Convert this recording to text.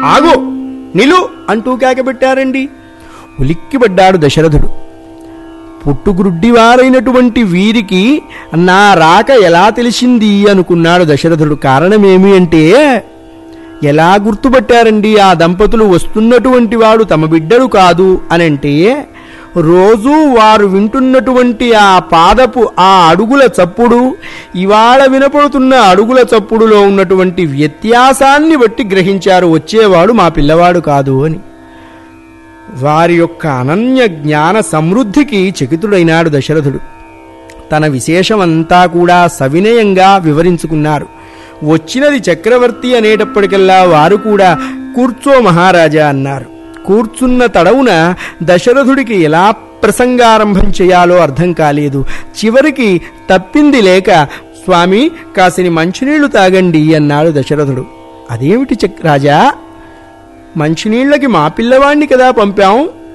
ఆగు నిలు అంటూ కేకబెట్టారండి ఉలిక్కిపడ్డాడు దశరథుడు పుట్టుగుడ్డివారైనటువంటి వీరికి నా రాక ఎలా తెలిసింది అనుకున్నాడు దశరథుడు కారణమేమి అంటే ఎలా గుర్తుపట్టారండి ఆ దంపతులు వస్తున్నటువంటి వాడు తమ బిడ్డలు కాదు అనంటే రోజూ వారు వింటున్నటువంటి ఆ పాదపు ఆ అడుగుల చప్పుడు ఇవాళ వినపడుతున్న అడుగుల చప్పుడులో ఉన్నటువంటి వ్యత్యాసాన్ని బట్టి గ్రహించారు వచ్చేవాడు మా పిల్లవాడు కాదు అని వారి యొక్క అనన్య జ్ఞాన సమృద్ధికి చకితుడైనాడు దశరథుడు తన విశేషమంతా కూడా సవినయంగా వివరించుకున్నారు వచ్చినది చక్రవర్తి అనేటప్పటికల్లా వారు కూడా కూర్చో మహారాజా అన్నారు కూర్చున్న తడవున దశరథుడికి ఎలా ప్రసంగారంభం చేయాలో అర్థం కాలేదు చివరికి తప్పింది లేక స్వామి కాసిని మంచినీళ్లు తాగండి అన్నాడు దశరథుడు అదేమిటి చక్ రాజా మంచినీళ్ళకి మా పిల్లవాణ్ణి కదా పంపాం